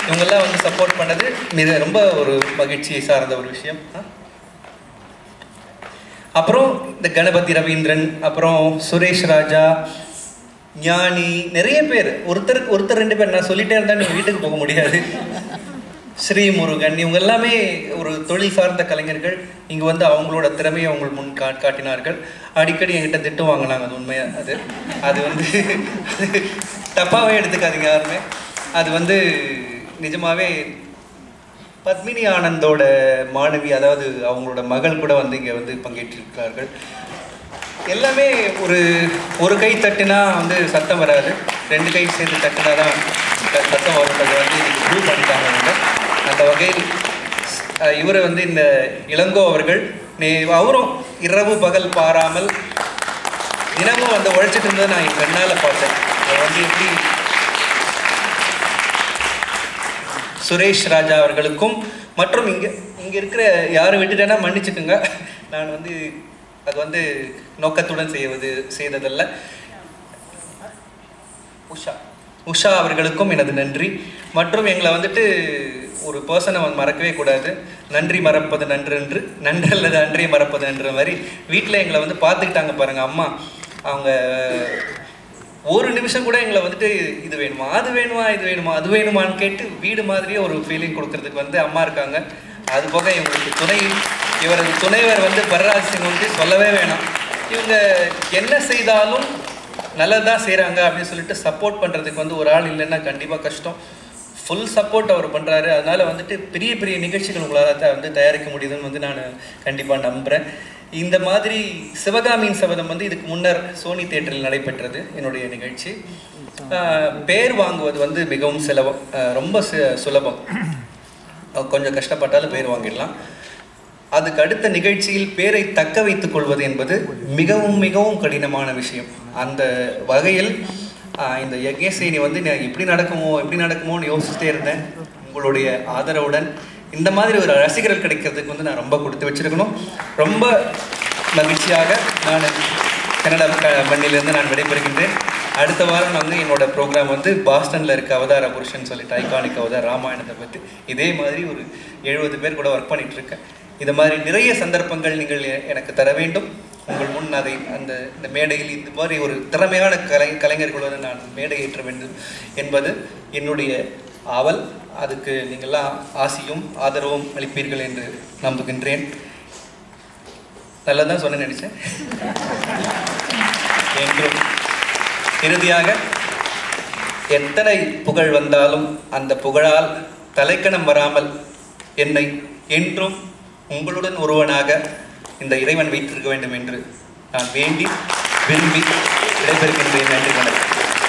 இவங்கெல்லாம் வந்து சப்போர்ட் பண்ணது மிக ரொம்ப ஒரு மகிழ்ச்சியை சார்ந்த ஒரு விஷயம் ஆ? அப்புறம் இந்த கணபதி ரவீந்திரன் அப்புறம் சுரேஷ் ராஜா ஞானி நிறைய பேர் ஒருத்தருக்கு ஒருத்தர் ரெண்டு பேர் நான் சொல்லிட்டே இருந்தா நீங்க வீட்டுக்கு போக முடியாது ஸ்ரீமுருகன் இவங்க எல்லாமே ஒரு தொழில் சார்ந்த கலைஞர்கள் இங்கே வந்து அவங்களோட திறமையை அவங்க முன் கா காட்டினார்கள் அடிக்கடி என்கிட்ட திட்டு வாங்கினாங்க அது உண்மையா அது அது வந்து தப்பாகவே எடுத்துக்காதீங்க யாருமே அது வந்து நிஜமாவே பத்மினி ஆனந்தோட மாணவி அதாவது அவங்களோட மகள் கூட வந்து இங்கே வந்து பங்கேற்றிருக்கிறார்கள் எல்லாமே ஒரு ஒரு கை தட்டினா வந்து சத்தம் வராது ரெண்டு கை சேர்த்து தட்டினா தான் ச- சத்தம் வருன்றதை வந்து இன்னைக்கு ப்ரூவ் பண்ணிட்டாங்க அவங்க அந்த வகையில் அஹ், இவரை வந்து இந்த இளங்கோ அவர்கள் நே அவரும் இரவு பகல் பாராமல் தினமும் வந்து உழைச்சிட்டு இருந்ததை நான் என் கண்ணால் பார்த்தேன் அவர் வந்து எப்படி சுரேஷ் ராஜா அவர்களுக்கும் மற்றும் இங்கே இங்கே இருக்கிற யாரும் விட்டுட்டேன்னா மன்னிச்சுக்குங்க நான் வந்து அது வந்து நோக்கத்துடன் செய்வது செய்ததல்ல உஷா உஷா அவர்களுக்கும் எனது நன்றி மற்றும் எங்களை வந்துட்டு ஒரு பர்சனை வந்து மறக்கவே கூடாது நன்றி மறப்பது நன்றென்று நன்றல்லது அன்றே மறப்பது நன்ற மாதிரி வீட்டில் எங்களை வந்து பார்த்துக்கிட்டாங்க பாருங்க அம்மா அவங்க ஒரு நிமிஷம் கூட எங்களை வந்துட்டு இது வேணுமா அது வேணுமா இது வேணுமா அது வேணுமான்னு கேட்டு வீடு மாதிரியே ஒரு ஃபீலிங் கொடுக்கறதுக்கு வந்து அம்மா இருக்காங்க அது போக இவங்களுக்கு துணை இவரது துணைவர் வந்து பரராஜ் சிங் வந்து சொல்லவே வேணாம் இவங்க என்ன செய்தாலும் நல்லதாக செய்கிறாங்க அப்படின்னு சொல்லிட்டு சப்போர்ட் பண்ணுறதுக்கு வந்து ஒரு ஆள் இல்லைன்னா கண்டிப்பாக கஷ்டம் ஃபுல் சப்போர்ட் அவர் பண்ணுறாரு அதனால வந்துட்டு பெரிய பெரிய நிகழ்ச்சிகள் உங்களால் த- வந்து தயாரிக்க முடியுதுன்னு வந்து நான் கண்டிப்பாக நம்புகிறேன் இந்த மாதிரி சிவகாமியின் சபதம் வந்து இதுக்கு முன்னர் சோனி தேட்டரில் நடைபெற்றது என்னுடைய நிகழ்ச்சி ஆஹ் பேர் வாங்குவது வந்து மிகவும் சுலபம் ஆஹ் ரொம்ப சு- சுலபம் அஹ் கொஞ்சம் கஷ்டப்பட்டாலும் பேர் வாங்கிடலாம் அதுக்கு அடுத்த நிகழ்ச்சியில் பேரை தக்க வைத்துக் கொள்வது என்பது மிகவும் மிகவும் கடினமான விஷயம் அந்த வகையில் ஆஹ் இந்த யக்ஞசேனி வந்து நான் எப்படி நடக்குமோ எப்படி நடக்குமோன்னு யோசிச்சுட்டே இருந்தேன் உங்களுடைய ஆதரவுடன் இந்த மாதிரி ஒரு ரசிகர்கள் கிடைக்கிறதுக்கு வந்து நான் ரொம்ப கொடுத்து வச்சிருக்கணும் ரொம்ப மகிழ்ச்சியாக நான் கனடா க- மண்ணிலிருந்து நான் விடைபெறுகின்றேன் அடுத்த வாரம் நான் வந்து என்னோட ப்ரோக்ராம் வந்து பாஸ்டனில் இருக்க அவதார புருஷன் சொல்லிட்டு ஐகானிக் அவதார ராமாயணத்தை பற்றி இதே மாதிரி ஒரு எழுபது பேர் கூட ஒர்க் பண்ணிட்டு இருக்கேன் இது மாதிரி நிறைய சந்தர்ப்பங்கள் நீங்கள் எ- எனக்கு தர வேண்டும் உங்கள் முன் அதை அந்த இந்த மேடையில் இந்த மாதிரி ஒரு திறமையான கலை கலைஞர்களுடன் நான் மேடை ஏற்ற வேண்டும் என்பது என்னுடைய ஆவல் அதுக்கு நீங்கள்லாம் ஆசியும் ஆதரவும் அளிப்பீர்கள் என்று நம்புகின்றேன் நல்லதான் சொன்ன நினைச்சேன் என்றும் இறுதியாக எத்தனை புகழ் வந்தாலும் அந்த புகழால் தலைக்கணம் வராமல் என்னை என்றும் உங்களுடன் ஒருவனாக இந்த இறைவன் வைத்திருக்க வேண்டும் என்று நான் வேண்டி விரும்பி விடைபெறுகின்றேன் நன்றி வணக்கம்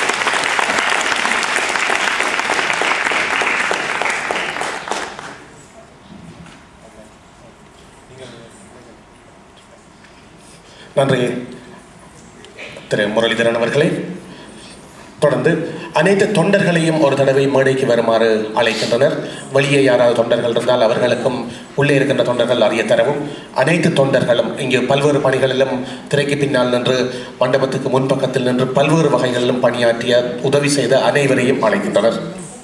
நன்றி திரு முரளிதரன் அவர்களே தொடர்ந்து அனைத்து தொண்டர்களையும் ஒரு தடவை மேடைக்கு வருமாறு அழைக்கின்றனர் வெளியே யாராவது தொண்டர்கள் இருந்தால் அவர்களுக்கும் உள்ளே இருக்கின்ற தொண்டர்கள் அறிய தரவும் அனைத்து தொண்டர்களும் இங்கு பல்வேறு பணிகளிலும் திரைக்கு பின்னால் நின்று மண்டபத்துக்கு முன்பக்கத்தில் நின்று பல்வேறு வகைகளிலும் பணியாற்றிய உதவி செய்த அனைவரையும் அழைக்கின்றனர்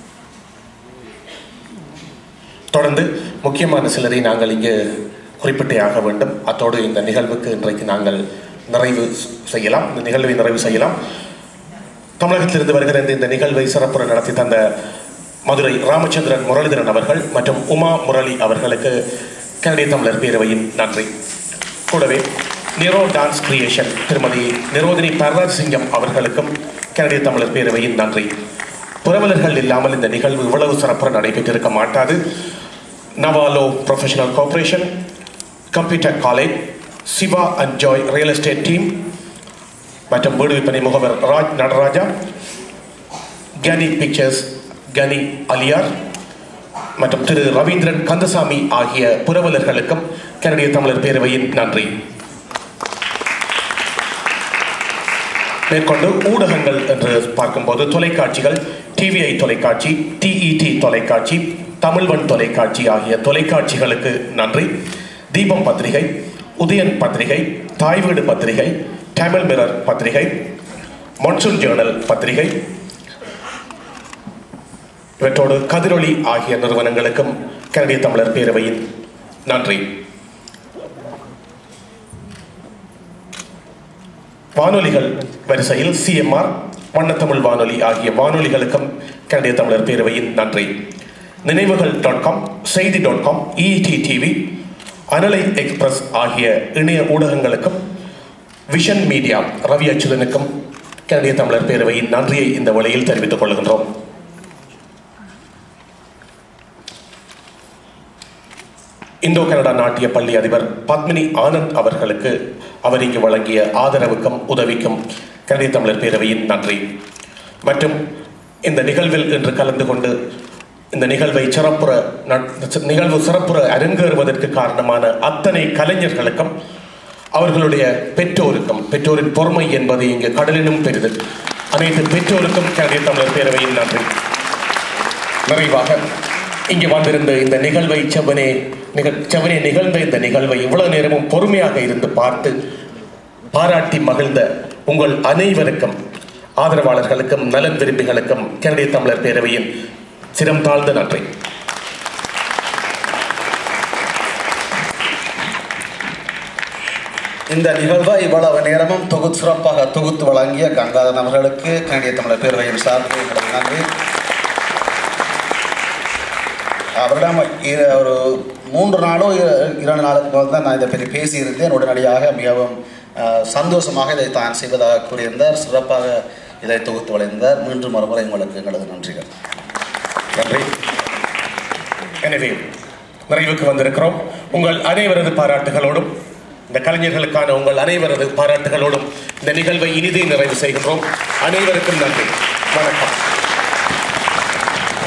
தொடர்ந்து முக்கியமான சிலரை நாங்கள் இங்கு குறிப்பிட்டே ஆக வேண்டும் அத்தோடு இந்த நிகழ்வுக்கு இன்றைக்கு நாங்கள் நிறைவு செய்யலாம் இந்த நிகழ்வை நிறைவு செய்யலாம் தமிழகத்திலிருந்து வருகிற இந்த- இந்த நிகழ்வை சிறப்புற நடத்தி தந்த மதுரை ராமச்சந்திரன் முரளிதரன் அவர்கள் மற்றும் உமா முரளி அவர்களுக்கு கனடிய தமிழர் பேரவையின் நன்றி கூடவே நிரோ டான்ஸ் கிரியேஷன் திருமதி நிரோதினி பரராஜ் சிங்கம் அவர்களுக்கும் கனடிய தமிழர் பேரவையின் நன்றி புரவலர்கள் இல்லாமல் இந்த நிகழ்வு இவ்வளவு சிறப்புற நடைபெற்றிருக்க மாட்டாது நவாலோ professional corporation computer college Siva and joy real estate team மற்றும் வீடு விற்பனை முகவர் ராஜ் நடராஜா கனி பிக்சர்ஸ் கனி அலியார் மற்றும் திரு ரவீந்திரன் கந்தசாமி ஆகிய புரவலர்களுக்கும் கனடிய தமிழர் பேரவையின் நன்றி மேற்கொண்டு ஊடகங்கள் என்று பார்க்கும்போது தொலைக்காட்சிகள் டிவிஐ தொலைக்காட்சி டிஇடி தொலைக்காட்சி தமிழ்வன் தொலைக்காட்சி ஆகிய தொலைக்காட்சிகளுக்கு நன்றி தீபம் பத்திரிகை உதயன் பத்திரிகை தாய் வீடு பத்திரிகை தமிழ் மிரர் பத்திரிகை மொன்சூன் ஜேர்னல் பத்திரிகை இவற்றோடு கதிரொளி ஆகிய நிறுவனங்களுக்கும் கனடிய தமிழர் பேரவையின் நன்றி வானொலிகள் வரிசையில் சிஎம்ஆர் வண்ணத்தமிழ் வானொலி ஆகிய வானொலிகளுக்கும் கனடிய தமிழர் பேரவையின் நன்றி நினைவுகள் டாட் காம் செய்தி டாட் காம் இடி டிவி அனலை எக்ஸ்பிரஸ் ஆகிய இணைய ஊடகங்களுக்கும் விஷன் மீடியா ரவி அச்சுதனுக்கும் கனடிய தமிழர் பேரவையின் நன்றியை இந்த வழியில் தெரிவித்துக் கொள்கின்றோம் இந்தோ கனடா நாட்டிய பள்ளி அதிபர் பத்மினி ஆனந்த் அவர்களுக்கு அவர் இங்கு வழங்கிய ஆதரவுக்கும் உதவிக்கும் கனடிய தமிழர் பேரவையின் நன்றி மற்றும் இந்த நிகழ்வில் இன்று கலந்து கொண்டு இந்த நிகழ்வை சிறப்புற ந- நிகழ்வு சிறப்புற அரங்கேறுவதற்கு காரணமான அத்தனை கலைஞர்களுக்கும் அவர்களுடைய பெற்றோருக்கும் பெற்றோரின் பொறுமை என்பது இங்கு கடலினும் பெரிது அனைத்து பெற்றோருக்கும் கனடிய தமிழர் பேரவையின் நன்றி நிறைவாக இங்கே வந்திருந்த இந்த நிகழ்வை செவனே நிகழ் செவனே நிகழ்ந்த இந்த நிகழ்வை இவ்வளவு நேரமும் பொறுமையாக இருந்து பார்த்து பாராட்டி மகிழ்ந்த உங்கள் அனைவருக்கும் ஆதரவாளர்களுக்கும் நலன் விரும்பிகளுக்கும் கனடிய தமிழர் பேரவையின் சிரம் தாழ்ந்த நன்றி இந்த நிகழ்வை இவ்வளவு நேரமும் தொகுத்து சிறப்பாக தொகுத்து வழங்கிய கங்காதரன் அவர்களுக்கு கனடிய தமிழர் பேரவையின் சார்பில் எங்களது நன்றி அவரிடம் இரு- ஒரு மூன்று நாளோ இர- இரண்டு நாளுக்கு முதல் தான் நான் இதை பற்றி பேசியிருந்தேன் உடனடியாக மிகவும் அஹ், சந்தோஷமாக இதை தான் செய்வதாக கூறியிருந்தார் சிறப்பாக இதை தொகுத்து வழங்கினார் மீண்டும் மறுமுறை உங்களுக்கு எங்களது நன்றிகள் நன்றி எனவே நிறைவுக்கு வந்திருக்கிறோம் உங்கள் அனைவரது பாராட்டுகளோடும் இந்த கலைஞர்களுக்கான உங்கள் அனைவரது பாராட்டுகளோடும் இந்த நிகழ்வை இனிதே நிறைவு செய்கின்றோம் அனைவருக்கும் நன்றி வணக்கம்